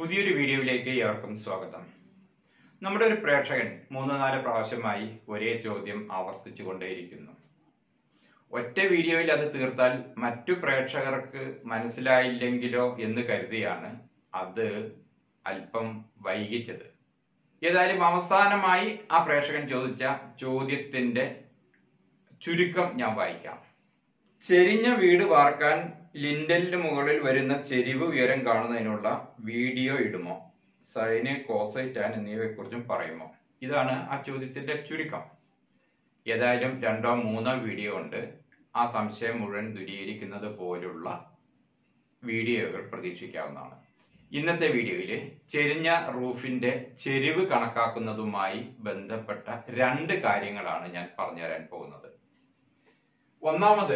പുതിയൊരു വീഡിയോയിലേക്ക് ഏവർക്കും സ്വാഗതം നമ്മുടെ ഒരു പ്രേക്ഷകൻ മൂന്ന് നാല് പ്രാവശ്യമായി ഒരേ ചോദ്യം ആവർത്തിച്ചു കൊണ്ടേയിരിക്കുന്നു ഒറ്റ വീഡിയോയിൽ അത് തീർത്താൽ മറ്റു പ്രേക്ഷകർക്ക് മനസ്സിലായില്ലെങ്കിലോ എന്ന് കരുതിയാണ് അത് അല്പം വൈകിച്ചത് ഏതായാലും അവസാനമായി ആ പ്രേക്ഷകൻ ചോദിച്ച ചോദ്യത്തിന്റെ ചുരുക്കം ഞാൻ വായിക്കാം ചെരിഞ്ഞ വീട് വാർക്കാൻ ലിൻഡലിന് മുകളിൽ വരുന്ന ചെരിവ് ഉയരം കാണുന്നതിനുള്ള വീഡിയോ ഇടുമോ സൈന് കോസൈ ടാൻ എന്നിവയെക്കുറിച്ചും പറയുമോ ഇതാണ് ആ ചോദ്യത്തിന്റെ ചുരുക്കം ഏതായാലും രണ്ടോ മൂന്നോ വീഡിയോ ഉണ്ട് ആ സംശയം മുഴുവൻ ദൂരീകരിക്കുന്നത് പോലുള്ള വീഡിയോകൾ പ്രതീക്ഷിക്കാവുന്നതാണ് ഇന്നത്തെ വീഡിയോയിൽ ചെരിഞ്ഞ റൂഫിന്റെ ചെരിവ് കണക്കാക്കുന്നതുമായി ബന്ധപ്പെട്ട രണ്ട് കാര്യങ്ങളാണ് ഞാൻ പറഞ്ഞുതരാൻ പോകുന്നത് ഒന്നാമത്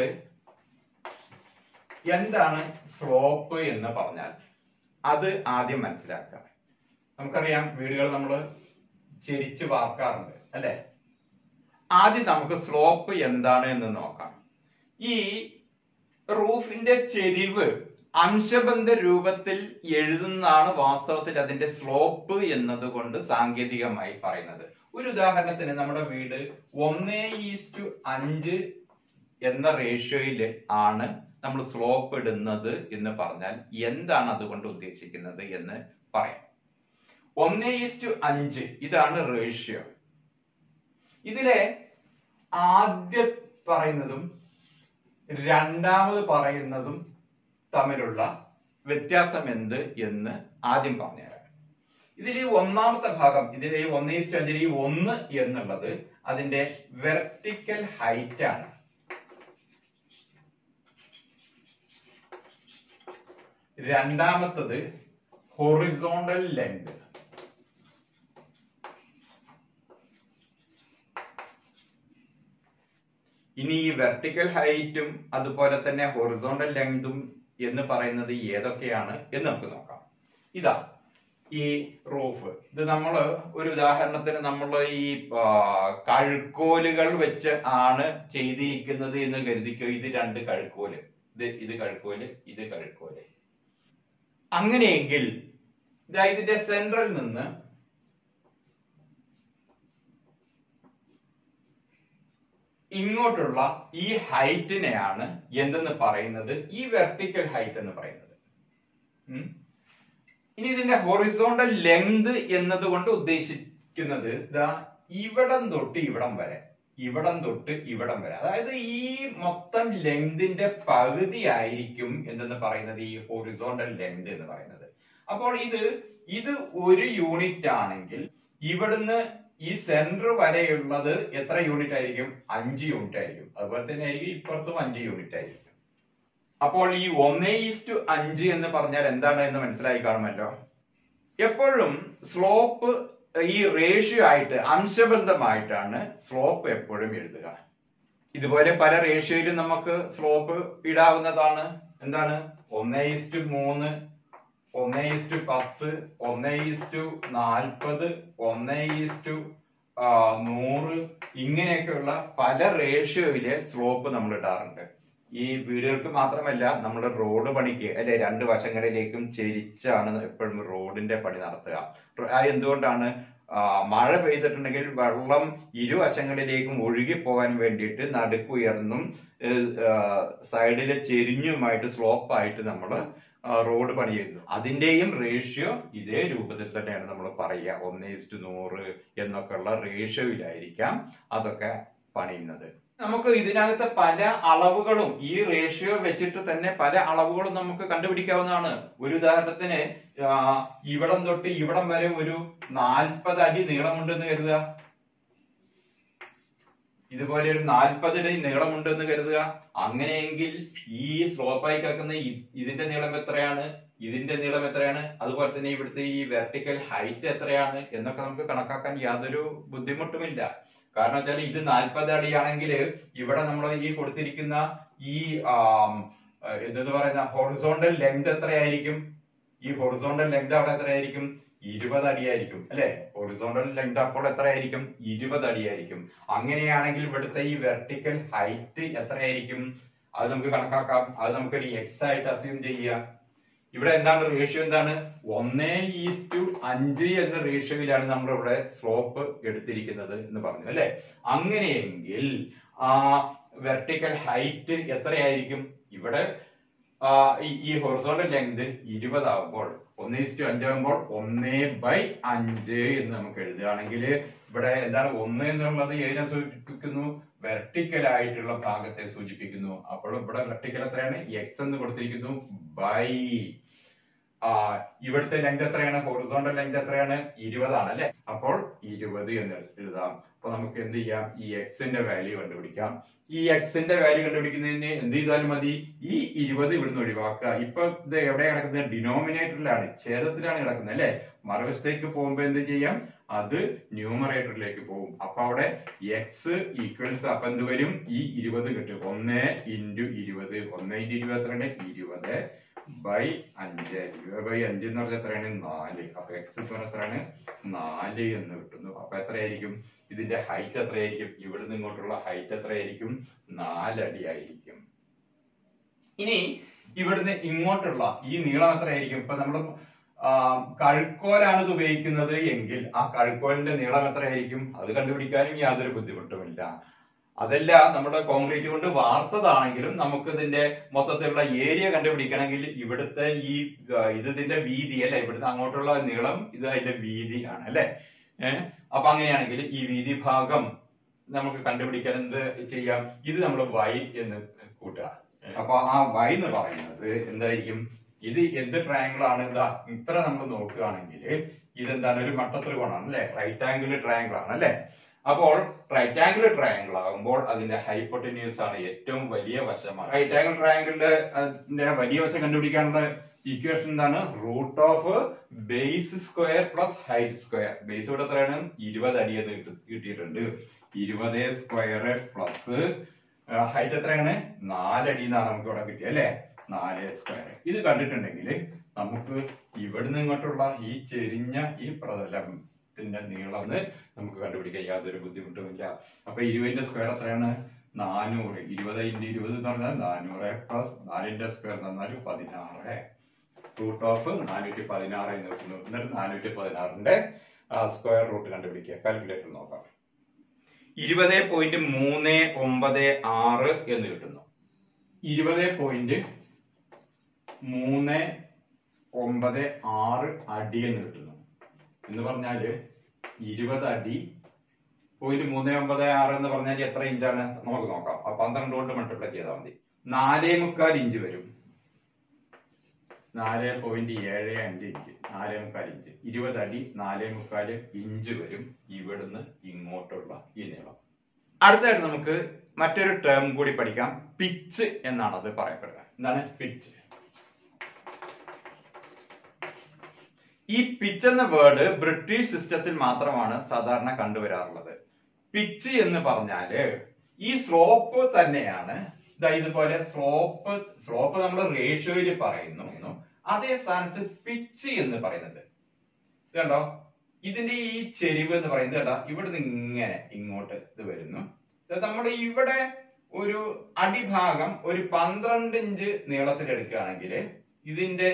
എന്താണ് സ്ലോപ്പ് എന്ന് പറഞ്ഞാൽ അത് ആദ്യം മനസ്സിലാക്കുക നമുക്കറിയാം വീടുകൾ നമ്മൾ ചെരിച്ച് വാർക്കാറുണ്ട് അല്ലെ ആദ്യം നമുക്ക് സ്ലോപ്പ് എന്താണ് എന്ന് നോക്കാം ഈ റൂഫിന്റെ ചെരിവ് അംശബന്ധ രൂപത്തിൽ എഴുതുന്നതാണ് വാസ്തവത്തിൽ അതിന്റെ സ്ലോപ്പ് എന്നതുകൊണ്ട് സാങ്കേതികമായി പറയുന്നത് ഒരു ഉദാഹരണത്തിന് നമ്മുടെ വീട് ഒന്നേ ഈസ്റ്റു അഞ്ച് എന്ന റേഷ്യോയിൽ ആണ് നമ്മൾ സ്ലോപ്പ് ഇടുന്നത് എന്ന് പറഞ്ഞാൽ എന്താണ് അതുകൊണ്ട് ഉദ്ദേശിക്കുന്നത് എന്ന് പറയാം ഒന്നേ ഈസ്റ്റു അഞ്ച് ഇതാണ് റേഷ്യോ ഇതിലെ ആദ്യ പറയുന്നതും രണ്ടാമത് പറയുന്നതും തമ്മിലുള്ള വ്യത്യാസം എന്ത് എന്ന് ആദ്യം പറഞ്ഞുതരാം ഇതിൽ ഈ ഒന്നാമത്തെ ഭാഗം ഇതിലെ ഈ ഒന്നേ ഈസ്റ്റു അഞ്ചിൽ ഈ ഒന്ന് എന്നുള്ളത് അതിന്റെ വെർട്ടിക്കൽ ഹൈറ്റ് ആണ് രണ്ടാമത്തത് ഹൊറിസോണ്ടൽ ലെങ്ത് ഇനി ഈ വെർട്ടിക്കൽ ഹൈറ്റും അതുപോലെ തന്നെ ഹൊറിസോണ്ടൽ ലെങ്തും എന്ന് പറയുന്നത് ഏതൊക്കെയാണ് എന്ന് നമുക്ക് നോക്കാം ഇതാ ഈ റൂഫ് ഇത് നമ്മൾ ഒരു ഉദാഹരണത്തിന് നമ്മൾ ഈ ആ, കഴുക്കോലുകൾ വെച്ച് ആണ് ചെയ്തിരിക്കുന്നത് എന്ന് കരുതിക്കോ ഇത് രണ്ട് കഴുക്കോല് ഇത് ഇത് കഴുക്കോല് ഇത് കഴുക്കോല് അങ്ങനെയെങ്കിൽ ഇതാ ഇതിന്റെ സെൻട്രൽ നിന്ന് ഇങ്ങോട്ടുള്ള ഈ ഹൈറ്റിനെയാണ് എന്തെന്ന് പറയുന്നത് ഈ വെർട്ടിക്കൽ ഹൈറ്റ് എന്ന് പറയുന്നത് ഉം. ഇനി ഇതിന്റെ ഹൊറിസോണ്ടൽ ലെങ്ത് എന്നതുകൊണ്ട് ഉദ്ദേശിക്കുന്നത് ഇതാ ഇവിടം തൊട്ട് ഇവിടം വരെ ഇവിടം തൊട്ട് ഇവിടം വരെ അതായത് ഈ മൊത്തം ലെങ്തിന്റെ പകുതി ആയിരിക്കും എന്തെന്ന് പറയുന്നത് ഈ ഹൊറിസോണ്ടൽ ലെങ്ത് എന്ന് പറയുന്നത് അപ്പോൾ ഇത് ഇത് ഒരു യൂണിറ്റ് ആണെങ്കിൽ ഇവിടുന്ന് ഈ സെന്റർ വരെയുള്ളത് എത്ര യൂണിറ്റ് ആയിരിക്കും അഞ്ച് യൂണിറ്റ് ആയിരിക്കും അതുപോലെ തന്നെ ആയിരിക്കും ഇപ്പുറത്തും അഞ്ച് യൂണിറ്റ് ആയിരിക്കും അപ്പോൾ ഈ ഒന്നേ ഈസ്റ്റു അഞ്ച് എന്ന് പറഞ്ഞാൽ എന്താണ് എന്ന് മനസ്സിലായി കാണുമല്ലോ എപ്പോഴും സ്ലോപ്പ് ഈ റേഷ്യോ ആയിട്ട് അംശബന്ധമായിട്ടാണ് സ്ലോപ്പ് എപ്പോഴും എഴുതുക ഇതുപോലെ പല റേഷ്യോയിലും നമുക്ക് സ്ലോപ്പ് ഇടാവുന്നതാണ് എന്താണ് ഒന്നേ ഈസ്റ്റു മൂന്ന് ഒന്നേ ഈസ്റ്റു പത്ത് ഒന്നേ ഈസ്റ്റു നാൽപ്പത് ഒന്നേ ഈസ്റ്റു ആ, നൂറ് ഇങ്ങനെയൊക്കെയുള്ള പല റേഷ്യോയിലെ സ്ലോപ്പ് നമ്മൾ ഇടാറുണ്ട് ഈ വീടുകൾക്ക് മാത്രമല്ല നമ്മുടെ റോഡ് പണിക്ക് അല്ലെ രണ്ട് വശങ്ങളിലേക്കും ചെരിച്ചാണ് എപ്പോഴും റോഡിന്റെ പണി നടത്തുക റ- ആ എന്തുകൊണ്ടാണ് ആ, മഴ പെയ്തിട്ടുണ്ടെങ്കിൽ വെള്ളം ഇരുവശങ്ങളിലേക്കും ഒഴുകി പോകാൻ വേണ്ടിയിട്ട് നടുക്കുയർന്നും സൈഡിലെ ചെരിഞ്ഞുമായിട്ട് സ്ലോപ്പായിട്ട് നമ്മൾ റോഡ് പണി ചെയ്യുന്നു അതിന്റെയും റേഷ്യോ ഇതേ രൂപത്തിൽ തന്നെയാണ് നമ്മൾ പറയുക ഒന്ന് ഇസ്റ്റു നൂറ് എന്നൊക്കെ ഉള്ള റേഷ്യോയിലായിരിക്കാം അതൊക്കെ പണിയുന്നത് നമുക്ക് ഇതിനകത്ത് പല അളവുകളും ഈ റേഷ്യോ വെച്ചിട്ട് തന്നെ പല അളവുകളും നമുക്ക് കണ്ടുപിടിക്കാവുന്നതാണ് ഒരു ഉദാഹരണത്തിന് ആ, ഇവിടം തൊട്ട് ഇവിടം വരെ ഒരു നാൽപ്പത് അടി നീളമുണ്ടെന്ന് കരുതുക ഇതുപോലെ ഒരു നാൽപ്പത് അടി നീളമുണ്ടെന്ന് കരുതുക അങ്ങനെയെങ്കിൽ ഈ സ്ലോപ്പായി കിടക്കുന്ന ഇ- ഇതിന്റെ നീളം എത്രയാണ് ഇതിന്റെ നീളം എത്രയാണ് അതുപോലെ തന്നെ ഇവിടുത്തെ ഈ വെർട്ടിക്കൽ ഹൈറ്റ് എത്രയാണ് എന്നൊക്കെ നമുക്ക് കണക്കാക്കാൻ യാതൊരു ബുദ്ധിമുട്ടുമില്ല കാരണം വെച്ചാൽ ഇത് നാൽപ്പത് അടിയാണെങ്കിൽ ഇവിടെ നമ്മൾ ഈ കൊടുത്തിരിക്കുന്ന ഈ ആം, ഏഹ്, എന്തെന്ന് പറയുന്ന ഹൊറിസോണ്ടൽ ലെങ്ത് എത്രയായിരിക്കും ഈ ഹൊറിസോണ്ടൽ ലെങ്ത് അവിടെ എത്രയായിരിക്കും ഇരുപത് അടിയായിരിക്കും അല്ലെ ഹൊറിസോണ്ടൽ ലെങ്ത് അപ്പോൾ എത്രയായിരിക്കും ഇരുപത് അടിയായിരിക്കും അങ്ങനെയാണെങ്കിൽ ഇവിടുത്തെ ഈ വെർട്ടിക്കൽ ഹൈറ്റ് എത്രയായിരിക്കും അത് നമുക്ക് കണക്കാക്കാം അത് നമുക്കൊരു എക്സ് ആയിട്ട് അസ്യൂം ചെയ്യുക ഇവിടെ എന്താണ് റേഷ്യോ എന്താണ് ഒന്നേ ഈസ് ടു അഞ്ച് എന്ന റേഷ്യോയിലാണ് നമ്മൾ ഇവിടെ സ്ലോപ്പ് എടുത്തിരിക്കുന്നത് എന്ന് പറഞ്ഞു അല്ലെ അങ്ങനെയെങ്കിൽ ആ വെർട്ടിക്കൽ ഹൈറ്റ് എത്രയായിരിക്കും ഇവിടെ ആ, ഈ- ഈ ഹൊറിസോണ്ടൽ ലെങ്ത് ഇരുപതാകുമ്പോൾ ഒന്ന് ഇസ്റ്റു അഞ്ചാകുമ്പോൾ ഒന്നേ ബൈ അഞ്ച് എന്ന് നമുക്ക് എഴുതുകയാണെങ്കിൽ ഇവിടെ എന്താണ് ഒന്ന് എന്നുള്ളത് ഏതിനെ സൂചിപ്പിക്കുന്നു വെർട്ടിക്കൽ ആയിട്ടുള്ള ഭാഗത്തെ സൂചിപ്പിക്കുന്നു അപ്പോൾ ഇവിടെ വെർട്ടിക്കൽ എത്രയാണ് എക്സ് എന്ന് കൊടുത്തിരിക്കുന്നു ബൈ ആ ഇവിടുത്തെ ലെങ്ത് എത്രയാണ് ഹൊറിസോണ്ടൽ ലെങ്ത് എത്രയാണ് ഇരുപതാണ് അല്ലെ അപ്പോൾ ഇരുപത് എന്ന് എഴുതാം അപ്പൊ നമുക്ക് എന്ത് ചെയ്യാം ഈ എക്സിന്റെ വാല്യൂ കണ്ടുപിടിക്കാം ഈ എക്സിന്റെ വാല്യൂ കണ്ടുപിടിക്കുന്നതിന് എന്ത് ചെയ്താലും മതി ഈ ഇരുപത് ഇവിടുന്ന് ഒഴിവാക്കുക ഇപ്പൊ ഇത് എവിടെ കിടക്കുന്നത് ഡിനോമിനേറ്ററിലാണ് ഛേദത്തിലാണ് കിടക്കുന്നത് അല്ലെ മറുവശത്തേക്ക് പോകുമ്പോ എന്ത് ചെയ്യാം അത് ന്യൂമറേറ്ററിലേക്ക് പോകും അപ്പൊ അവിടെ എക്സ് ഈക്വൽസ് അപ്പൊ എന്ത് വരും ഈ ഇരുപത് കിട്ടും ഒന്ന് ഇൻറ്റു ഇരുപത് ഒന്ന് ഇൻറ്റു ഇരുപത് എത്രയാണ് ഇരുപത് ബൈ അഞ്ച് ഇരുപത് ബൈ അഞ്ച് എന്ന് പറഞ്ഞാൽ എത്രയാണ് നാല് അപ്പൊ എക്സ് എന്ന് പറഞ്ഞാൽ എത്രയാണ് നാല് എന്ന് കിട്ടുന്നു അപ്പൊ എത്രയായിരിക്കും ഇതിന്റെ ഹൈറ്റ് എത്രയായിരിക്കും ഇവിടുന്ന് ഇങ്ങോട്ടുള്ള ഹൈറ്റ് എത്രയായിരിക്കും നാലടി ആയിരിക്കും ഇനി ഇവിടുന്ന് ഇങ്ങോട്ടുള്ള ഈ നീളം എത്രയായിരിക്കും ഇപ്പൊ നമ്മൾ കഴുക്കോലാണ് ഇത് ഉപയോഗിക്കുന്നത് എങ്കിൽ ആ കഴുക്കോലിന്റെ നീളം എത്രയായിരിക്കും അത് കണ്ടുപിടിക്കാനും യാതൊരു ബുദ്ധിമുട്ടുമില്ല അതല്ല നമ്മുടെ കോൺക്രീറ്റ് കൊണ്ട് വാർത്തതാണെങ്കിലും നമുക്ക് ഇതിന്റെ മൊത്തത്തിലുള്ള ഏരിയ കണ്ടുപിടിക്കണമെങ്കിൽ ഇവിടുത്തെ ഈ ആ, ഇത് ഇതിന്റെ വീതി അല്ലെ ഇവിടുത്തെ അങ്ങോട്ടുള്ള നീളം ഇത് അതിന്റെ വീതിയാണ് അല്ലെ ഏഹ് അപ്പൊ അങ്ങനെയാണെങ്കിൽ ഈ വീതി ഭാഗം നമുക്ക് കണ്ടുപിടിക്കാൻ എന്ത് ചെയ്യാം ഇത് നമ്മൾ വൈ എന്ന് കൂട്ടുക അപ്പൊ ആ വൈ എന്ന് പറയുന്നത് എന്തായിരിക്കും ഇത് എന്ത് ട്രയാങ്കിൾ ആണ് ഇതാ ഇത്ര നമ്മൾ നോക്കുകയാണെങ്കിൽ ഇതെന്താണ് ഒരു മട്ടത്രികോണാണ് അല്ലെ റൈറ്റ് ആംഗിൾ ട്രയാങ്കിൾ ആണ് അല്ലെ അപ്പോൾ റൈറ്റ് ആംഗിൾ ട്രയാങ്കിൾ ആകുമ്പോൾ അതിന്റെ ഹൈപ്പൊട്ടിന്യൂസ് ആണ് ഏറ്റവും വലിയ വശമാണ് റൈറ്റ് ആംഗിൾ ട്രയാങ്കിളിന്റെ അതിന്റെ വലിയ വശം കണ്ടുപിടിക്കാനുള്ള ഇക്വേഷൻ എന്താണ് root of base square plus height square base ഇവിടെ എത്രയാണ് ഇരുപത് അടി എന്ന് കിട്ടി- കിട്ടിയിട്ടുണ്ട് ഇരുപത് സ്ക്വയർ പ്ലസ് ഹൈറ്റ് എത്രയാണ് നാലടി എന്നാണ് നമുക്ക് ഇവിടെ കിട്ടിയത് അല്ലെ നാല് സ്ക്വയർ ഇത് കണ്ടിട്ടുണ്ടെങ്കിൽ നമുക്ക് ഇവിടുന്ന് ഇങ്ങോട്ടുള്ള ഈ ചെരിഞ്ഞ ഈ പ്രതലത്തിന്റെ നീളം എന്ന് നമുക്ക് കണ്ടുപിടിക്കാൻ യാതൊരു ബുദ്ധിമുട്ടുമില്ല അപ്പൊ ഇരുപതിന്റെ സ്ക്വയർ എത്രയാണ് നാനൂറ് ഇരുപത് ഇൻറ്റു ഇരുപത് എന്ന് പറഞ്ഞാൽ നാനൂറ് പ്ലസ് നാലിന്റെ സ്ക്വയർ എന്ന് പറഞ്ഞാൽ പതിനാറ് റൂട്ട് ഓഫ് നാനൂറ്റി പതിനാറ് എന്ന് വെക്കുന്നു എന്നിട്ട് നാനൂറ്റി പതിനാറിന്റെ സ്ക്വയർ റൂട്ട് കണ്ടുപിടിക്കുക കാൽക്കുലേറ്റർ നോക്കാം ഇരുപത് പോയിന്റ് മൂന്ന് ഒമ്പത് ആറ് എന്ന് കിട്ടുന്നു ഇരുപത് പോയിന്റ് മൂന്ന് ഒമ്പത് ആറ് അടി എന്ന് കിട്ടുന്നു എന്ന് പറഞ്ഞാല് ഇരുപത് അടി പോയിന്റ് മൂന്ന് ഒമ്പത് ആറ് എന്ന് പറഞ്ഞാൽ എത്ര ഇഞ്ചാണ് നമുക്ക് നോക്കാം ആ പന്ത്രണ്ട് കൊണ്ട് മൾട്ടിപ്ലൈ ചെയ്താൽ മതി നാലേ മുക്കാൽ ഇഞ്ച് വരും നാല് പോയിന്റ് ഏഴ് അഞ്ച് ഇഞ്ച് നാലേ മുക്കാൽ ഇഞ്ച് ഇരുപത് അടി നാലേ മുക്കാൽ ഇഞ്ച് വരും ഇവിടുന്ന് ഇങ്ങോട്ടുള്ള ഈ നീളം അടുത്തായിട്ട് നമുക്ക് മറ്റൊരു ടേം കൂടി പഠിക്കാം പിച്ച് എന്നാണ് അത് പറയപ്പെടുക എന്താണ് പിച്ച് ഈ പിച്ച് എന്ന വേർഡ് ബ്രിട്ടീഷ് സിസ്റ്റത്തിൽ മാത്രമാണ് സാധാരണ കണ്ടുവരാറുള്ളത് പിച്ച് എന്ന് പറഞ്ഞാല് ഈ സ്ലോപ്പ് തന്നെയാണ് ദാ ഇതുപോലെ സ്ലോപ്പ് സ്ലോപ്പ് നമ്മൾ റേഷ്യോയിൽ പറയുന്നു അതേ സ്ഥാനത്ത് പിച്ച് എന്ന് പറയുന്നത് ഇത് കണ്ടോ ഇതിന്റെ ഈ ചെരിവ് എന്ന് പറയുന്നത് കേട്ടോ ഇവിടുന്ന് ഇങ്ങനെ ഇങ്ങോട്ട് ഇത് വരുന്നു ഇത് നമ്മുടെ ഇവിടെ ഒരു അടിഭാഗം ഒരു പന്ത്രണ്ട് ഇഞ്ച് നീളത്തിൽ എടുക്കുകയാണെങ്കിൽ ഇതിന്റെ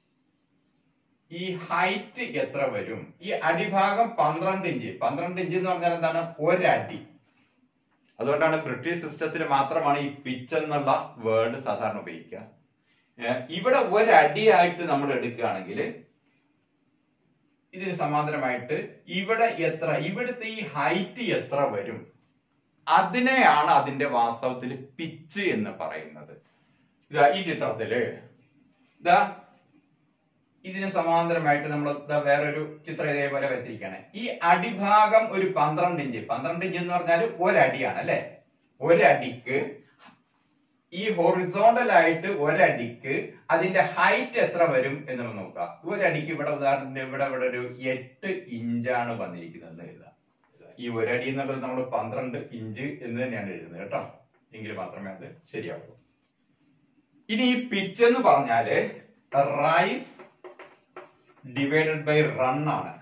ഈ ഹൈറ്റ് എത്ര വരും ഈ അടിഭാഗം പന്ത്രണ്ട് ഇഞ്ച് പന്ത്രണ്ട് ഇഞ്ച് എന്ന് പറഞ്ഞാൽ എന്താണ് ഒരടി അതുകൊണ്ടാണ് ബ്രിട്ടീഷ് സിസ്റ്റത്തിൽ മാത്രമാണ് ഈ പിച്ച് എന്നുള്ള വേർഡ് സാധാരണ ഉപയോഗിക്കുക ഏഹ് ഇവിടെ ഒരടിയായിട്ട് നമ്മൾ എടുക്കുകയാണെങ്കിൽ ഇതിന് സമാന്തരമായിട്ട് ഇവിടെ എത്ര ഇവിടുത്തെ ഈ ഹൈറ്റ് എത്ര വരും അതിനെയാണ് അതിന്റെ വാസ്തവത്തിൽ പിച്ച് എന്ന് പറയുന്നത് ഇതാ ഈ ചിത്രത്തില് ഇതാ ഇതിന് സമാന്തരമായിട്ട് നമ്മൾ വേറൊരു ചിത്രം ഇതേപോലെ വെച്ചിരിക്കുകയാണ് ഈ അടിഭാഗം ഒരു പന്ത്രണ്ട് ഇഞ്ച് പന്ത്രണ്ട് ഇഞ്ച് എന്ന് പറഞ്ഞാൽ ഒരടിയാണ് അല്ലെ ഒരടിക്ക് ഈ ഹൊറിസോണ്ടൽ ആയിട്ട് ഒരടിക്ക് അതിന്റെ ഹൈറ്റ് എത്ര വരും എന്ന് നമ്മൾ നോക്കാം ഒരടിക്ക് ഇവിടെ ഉദാഹരണത്തിന് ഇവിടെ ഇവിടെ ഒരു എട്ട് ഇഞ്ചാണ് വന്നിരിക്കുന്നത് എന്ന് എഴുതാം ഈ ഒരടി എന്നുള്ളത് നമ്മൾ പന്ത്രണ്ട് ഇഞ്ച് എന്ന് തന്നെയാണ് എഴുതുന്നത് കേട്ടോ എങ്കിൽ മാത്രമേ അത് ശരിയാവൂ ഇനി ഈ പിച്ച് എന്ന് പറഞ്ഞാല് റൈസ് ഡിവൈഡഡ് ബൈ റൺ ആണ്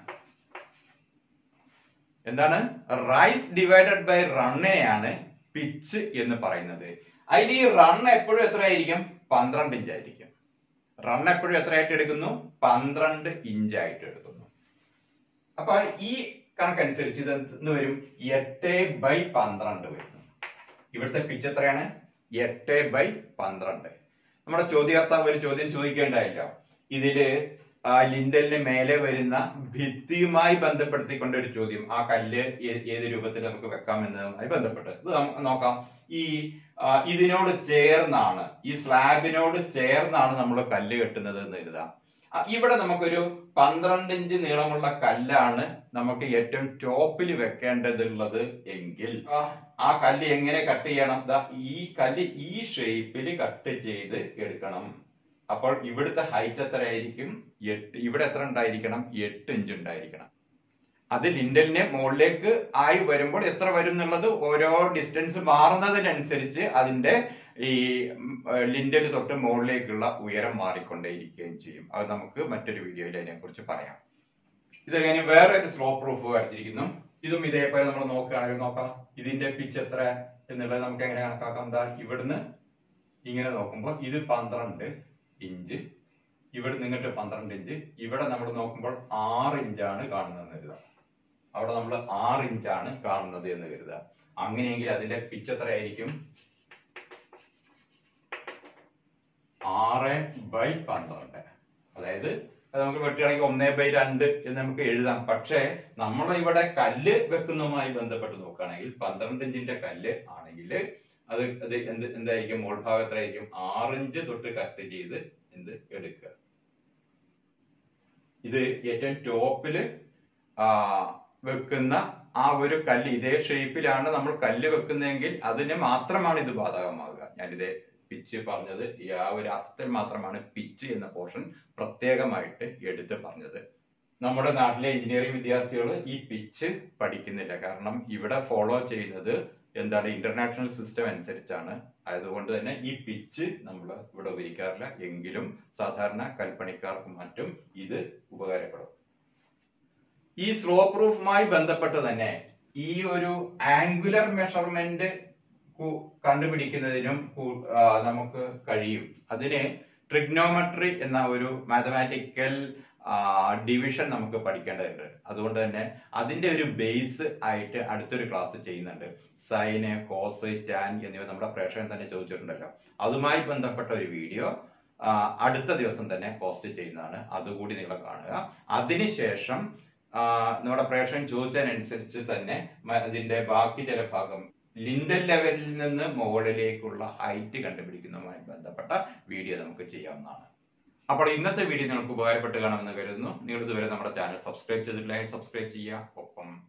എന്താണ് റൈസ് ഡിവൈഡഡ് ബൈ റണ്ണിനെയാണ് പിച്ച് എന്ന് പറയുന്നത് അതിൽ ഈ റൺ എപ്പോഴും എത്ര ആയിരിക്കും പന്ത്രണ്ട് ഇഞ്ച് ആയിരിക്കും റൺ എപ്പോഴും എത്രയായിട്ട് എടുക്കുന്നു പന്ത്രണ്ട് ഇഞ്ച് ആയിട്ട് എടുക്കുന്നു അപ്പൊ ഈ കണക്കനുസരിച്ച് ഇത് എന്ന് വരും എട്ട് ബൈ പന്ത്രണ്ട് വരുന്നു ഇവിടുത്തെ പിച്ച് എത്രയാണ് എട്ട് ബൈ പന്ത്രണ്ട് നമ്മുടെ ചോദ്യകർത്താവ് ഒരു ചോദ്യം ചോദിക്കേണ്ടായില്ല ഇതില് ആ ലിൻഡലിന് മേലെ വരുന്ന ഭിത്തിയുമായി ബന്ധപ്പെടുത്തിക്കൊണ്ട് ഒരു ചോദ്യം ആ കല്ല് ഏ- ഏത് രൂപത്തിൽ നമുക്ക് വെക്കാം എന്നതുമായി ബന്ധപ്പെട്ട് ഇത് നമുക്ക് നോക്കാം ഈ ആ, ഇതിനോട് ചേർന്നാണ് ഈ സ്ലാബിനോട് ചേർന്നാണ് നമ്മൾ കല്ല് കെട്ടുന്നത് എന്ന് എഴുതാം ആ, ഇവിടെ നമുക്കൊരു പന്ത്രണ്ട് ഇഞ്ച് നീളമുള്ള കല്ലാണ് നമുക്ക് ഏറ്റവും ടോപ്പിൽ വെക്കേണ്ടതുള്ളത് എങ്കിൽ ആ, ആ കല്ല് എങ്ങനെ കട്ട് ചെയ്യണം ദാ ഈ കല്ല് ഈ ഷേപ്പിൽ കട്ട് ചെയ്ത് എടുക്കണം അപ്പോൾ ഇവിടുത്തെ ഹൈറ്റ് എത്രയായിരിക്കും എട്ട് ഇവിടെ എത്ര ഉണ്ടായിരിക്കണം എട്ട് ഇഞ്ച് ഉണ്ടായിരിക്കണം അത് ലിൻഡലിനെ മുകളിലേക്ക് ആയി വരുമ്പോൾ എത്ര വരും എന്നുള്ളത് ഓരോ ഡിസ്റ്റൻസ് മാറുന്നതിനനുസരിച്ച് അതിന്റെ ഈ ലിൻഡൽ തൊട്ട് മുകളിലേക്കുള്ള ഉയരം മാറിക്കൊണ്ടേയിരിക്കുകയും ചെയ്യും അത് നമുക്ക് മറ്റൊരു വീഡിയോയിൽ അതിനെ കുറിച്ച് പറയാം ഇത് കഴിഞ്ഞ് വേറെ ഒരു സ്ലോ പ്രൂഫ് വരച്ചിരിക്കുന്നു ഇതും ഇതേപോലെ നമ്മൾ നോക്കുകയാണെങ്കിൽ നോക്കാം ഇതിന്റെ പിച്ച് എത്ര എന്നുള്ളത് നമുക്ക് എങ്ങനെ കണക്കാക്കാം എന്താ ഇവിടുന്ന് ഇങ്ങനെ നോക്കുമ്പോൾ ഇത് പന്ത്രണ്ട് ഇഞ്ച് ഇവിടെ നിന്നിട്ട് പന്ത്രണ്ട് ഇഞ്ച് ഇവിടെ നമ്മൾ നോക്കുമ്പോൾ ആറ് ഇഞ്ചാണ് കാണുന്നതെന്ന് കരുതാം അവിടെ നമ്മൾ ആറ് ഇഞ്ചാണ് കാണുന്നത് എന്ന് കരുതുക അങ്ങനെയെങ്കിൽ അതിന്റെ പിച്ച് എത്രയായിരിക്കും ആറ് ബൈ പന്ത്രണ്ട് അതായത് അത് നമുക്ക് വെട്ടുകയാണെങ്കിൽ ഒന്നേ ബൈ രണ്ട് എന്ന് നമുക്ക് എഴുതാം പക്ഷേ നമ്മൾ ഇവിടെ കല്ല് വെക്കുന്നതുമായി ബന്ധപ്പെട്ട് നോക്കുകയാണെങ്കിൽ പന്ത്രണ്ട് ഇഞ്ചിന്റെ കല്ല് ആണെങ്കിൽ അത് അത് എന്ത് എന്തായിരിക്കും മോൾ ഭാഗത്തായിരിക്കും ആറിഞ്ച് തൊട്ട് കട്ട് ചെയ്ത് എന്ത് എടുക്കുക ഇത് ഏറ്റവും ടോപ്പില് ആ, വെക്കുന്ന ആ ഒരു കല്ല് ഇതേ ഷേപ്പിലാണ് നമ്മൾ കല്ല് വെക്കുന്നതെങ്കിൽ അതിന് മാത്രമാണ് ഇത് ബാധകമാകുക ഞാനിതേ പിച്ച് പറഞ്ഞത് ഈ ആ ഒരു അർത്ഥത്തിൽ മാത്രമാണ് പിച്ച് എന്ന പോർഷൻ പ്രത്യേകമായിട്ട് എടുത്ത് പറഞ്ഞത് നമ്മുടെ നാട്ടിലെ എഞ്ചിനീയറിംഗ് വിദ്യാർത്ഥികൾ ഈ പിച്ച് പഠിക്കുന്നില്ല കാരണം ഇവിടെ ഫോളോ ചെയ്യുന്നത് എന്താണ് ഇന്റർനാഷണൽ സിസ്റ്റം അനുസരിച്ചാണ് ആയതുകൊണ്ട് തന്നെ ഈ പിച്ച് നമ്മൾ ഇവിടെ ഉപയോഗിക്കാറില്ല എങ്കിലും സാധാരണ കൽപ്പണിക്കാർക്കും മറ്റും ഇത് ഉപകാരപ്പെടും ഈ സ്ലോ പ്രൂഫുമായി ബന്ധപ്പെട്ട് തന്നെ ഈ ഒരു ആംഗുലർ മെഷർമെന്റ് കണ്ടുപിടിക്കുന്നതിനും കു- ആ, നമുക്ക് കഴിയും അതിന് ട്രിഗ്നോമെട്രി എന്ന ഒരു മാത്തമാറ്റിക്കൽ ഡിവിഷൻ നമുക്ക് പഠിക്കേണ്ടതുണ്ട് അതുകൊണ്ട് തന്നെ അതിന്റെ ഒരു ബേസ് ആയിട്ട് അടുത്തൊരു ക്ലാസ് ചെയ്യുന്നുണ്ട് സൈന് കോസ് ടാൻ എന്നിവ നമ്മുടെ പ്രേക്ഷകൻ തന്നെ ചോദിച്ചിട്ടുണ്ടല്ലോ അതുമായി ബന്ധപ്പെട്ട ഒരു വീഡിയോ ആ, അടുത്ത ദിവസം തന്നെ പോസ്റ്റ് ചെയ്യുന്നതാണ് അതുകൂടി നിങ്ങൾ കാണുക അതിനുശേഷം ആ, നമ്മുടെ പ്രേക്ഷകൻ ചോദിച്ചതിനനുസരിച്ച് തന്നെ മ- അതിന്റെ ബാക്കി ചില ഭാഗം ലിൻഡൽ ലെവലിൽ നിന്ന് മുകളിലേക്കുള്ള ഹൈറ്റ് കണ്ടുപിടിക്കുന്നതുമായി ബന്ധപ്പെട്ട വീഡിയോ നമുക്ക് ചെയ്യാവുന്നതാണ് അപ്പോൾ ഇന്നത്തെ വീഡിയോ നിങ്ങൾക്ക് ഉപകാരപ്പെട്ട് കാണുമെന്ന് കരുതുന്നു നിങ്ങൾ ഇതുവരെ നമ്മുടെ ചാനൽ സബ്സ്ക്രൈബ് ചെയ്തിട്ടില്ലെങ്കിൽ സബ്സ്ക്രൈബ് ചെയ്യുക ഒപ്പം